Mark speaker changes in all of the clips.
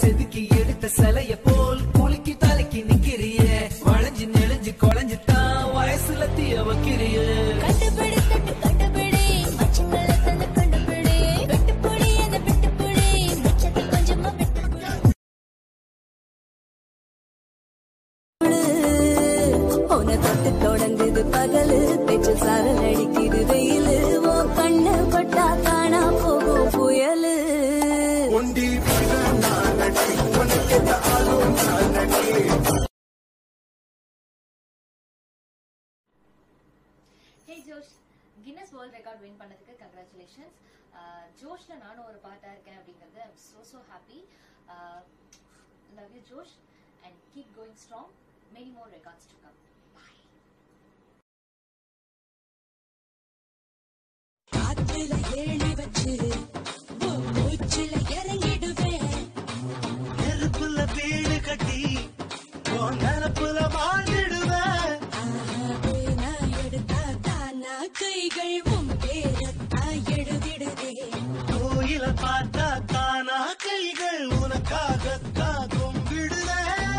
Speaker 1: செதுக்கி எடுத்த சிலைய போல் குலுக்கி தலைக்கு நிக்கிறிய வளைஞ்சு நெளிஞ்சு குழஞ்சு தான் வயசுல தீய வைக்கிறிய
Speaker 2: கண்டுபிடி தட்டு கண்டுபிடி மச்சங்கள தந்து கண்டுபிடி வெட்டுப்புடி அந்த வெட்டுப்புடி மிச்சத்தை கொஞ்சமா வெட்டுப்புடி உன தொட்டு தொடங்குது பகலு பெற்று சாரல் அடிக்குது வெயிலு ஓ கண்ணு பட்டா காணா போகும் புயலு
Speaker 3: ஒண்டி வீட நானடி உனக்கு ஆளும் நானடி
Speaker 4: hey Josh Guinness world record win பண்ணதுக்கு கங்க்ராச்சுலேஷன்ஸ் ஜோஷ்ல நானும் ஒரு பார்ட்டா இருக்கேன் அப்படிங்கிறது I'm so so happy love you Josh and keep going strong many more records to come bye
Speaker 2: காத்துல ஏழி வச்சு மூச்சுல இறங்கிடுவேன்
Speaker 3: நெருப்புல வீடு கட்டி உன் நெருப்புல வாழ்ந்துடுவேன்
Speaker 2: நான் எடுத்தா தானா கைகள் உன் பேரத்தா எழுதிடுதே
Speaker 3: கோயில பார்த்தா தானா கைகள் உனக்காகத்தான் கும்பிடுவேன்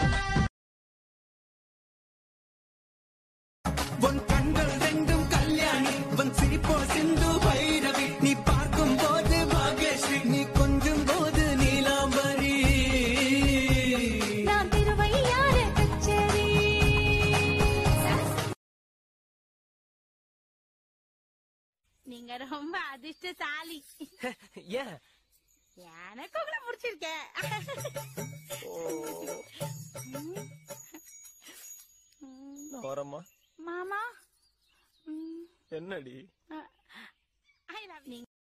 Speaker 3: உன் கண்கள் ரெண்டும் கல்யாணி உன் சிரிப்போ சிந்து பைரவி நீ பார்க்கும் போது பாகேஸ்வரி நீ கொஞ்சம் போது நீலாம்பரி
Speaker 2: நான் திருவையாறு கச்சேரி
Speaker 5: நீங்க ரொம்ப அதிர்ஷ்டசாலி
Speaker 3: ஏன்
Speaker 5: எனக்கு உங்களை பிடிச்சிருக்கேன்
Speaker 3: வரமா
Speaker 5: மாமா
Speaker 3: என்னடி
Speaker 5: ஐ லவ் நீங்க